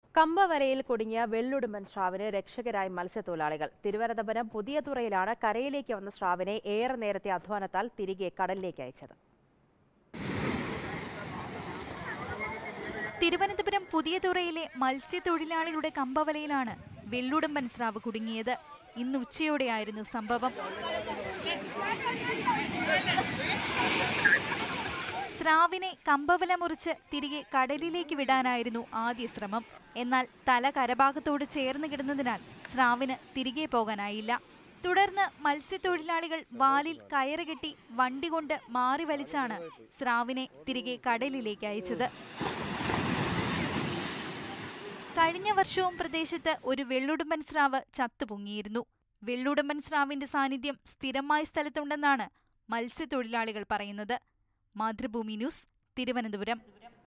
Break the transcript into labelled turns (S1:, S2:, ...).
S1: കമ്പവലയിൽ കുടുങ്ങിയ വെള്ളുടുമ്പൻ സ്രാവിന് രക്ഷകരായി മത്സ്യത്തൊഴിലാളികൾ തിരുവനന്തപുരം പുതിയ തുറയിലാണ് കരയിലേക്ക് വന്ന സ്രാവിനെ ഏറെ നേരത്തെ അധ്വാനത്താൽ തിരികെ കടലിലേക്ക് അയച്ചത്
S2: തിരുവനന്തപുരം പുതിയ തുറയിലെ മത്സ്യത്തൊഴിലാളികളുടെ കമ്പവലയിലാണ് വെള്ളുടമ്പൻ സ്രാവ് കുടുങ്ങിയത് ഇന്ന് ഉച്ചയോടെയായിരുന്നു സംഭവം സ്രാവിനെ കമ്പവല മുറിച്ച് തിരികെ കടലിലേക്ക് വിടാനായിരുന്നു ആദ്യ ശ്രമം എന്നാൽ തല കരഭാഗത്തോട് ചേർന്ന് കിടന്നതിനാൽ സ്രാവിന് തിരികെ പോകാനായില്ല തുടർന്ന് മത്സ്യത്തൊഴിലാളികൾ വാലിൽ കയറ് കെട്ടി വണ്ടി കൊണ്ട് മാറി വലിച്ചാണ് സ്രാവിനെ തിരികെ കടലിലേക്ക് അയച്ചത് കഴിഞ്ഞ വർഷവും പ്രദേശത്ത് ഒരു വെള്ളുടുമ്പൻ സ്രാവ് ചത്തുപൊങ്ങിയിരുന്നു വെള്ളുടുമ്പൻ സ്രാവിന്റെ സാന്നിധ്യം സ്ഥിരമായ സ്ഥലത്തുണ്ടെന്നാണ് മത്സ്യത്തൊഴിലാളികൾ പറയുന്നത് മാതൃഭൂമി ന്യൂസ് തിരുവനന്തപുരം